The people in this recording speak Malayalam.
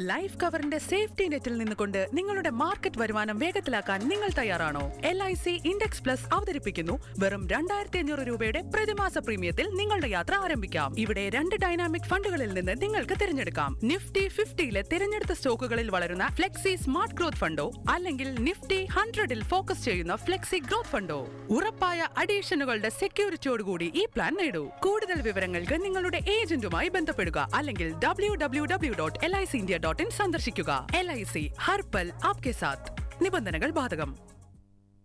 ലൈഫ് കവറിന്റെ സേഫ്റ്റി നെറ്റിൽ നിന്നുകൊണ്ട് നിങ്ങളുടെ മാർക്കറ്റ് വരുമാനം വേഗത്തിലാക്കാൻ നിങ്ങൾ തയ്യാറാണോ L I C index plus അവതരിപ്പിക്കുന്നു വെറും രണ്ടായിരത്തി അഞ്ഞൂറ് രൂപയുടെ പ്രതിമാസ പ്രീമിയത്തിൽ നിങ്ങളുടെ യാത്ര ആരംഭിക്കാം ഇവിടെ രണ്ട് ഡൈനാമിക് ഫണ്ടുകളിൽ നിന്ന് നിങ്ങൾക്ക് തിരഞ്ഞെടുക്കാം നിഫ്റ്റി ഫിഫ്റ്റിയിലെ തിരഞ്ഞെടുത്ത സ്റ്റോക്കുകളിൽ വളരുന്ന ഫ്ലെക്സി സ്മാർട്ട് ഗ്രോത്ത് ഫണ്ടോ അല്ലെങ്കിൽ നിഫ്റ്റി ഹൺഡ്രഡിൽ ഫോക്കസ് ചെയ്യുന്ന ഫ്ലെക്സി ഗ്രോത്ത് ഫണ്ടോ ഉറപ്പായ അഡീഷനുകളുടെ സെക്യൂരിറ്റിയോടുകൂടി ഈ പ്ലാൻ നേടൂ കൂടുതൽ വിവരങ്ങൾക്ക് നിങ്ങളുടെ ഏജന്റുമായി ബന്ധപ്പെടുക അല്ലെങ്കിൽ W W W dot L I C India dot in സന്ദർശിക്കുക എൽ ഐ സി ഹർപൽ ആപ്കെ സാത്ത് നിബന്ധനകൾ ബാധകം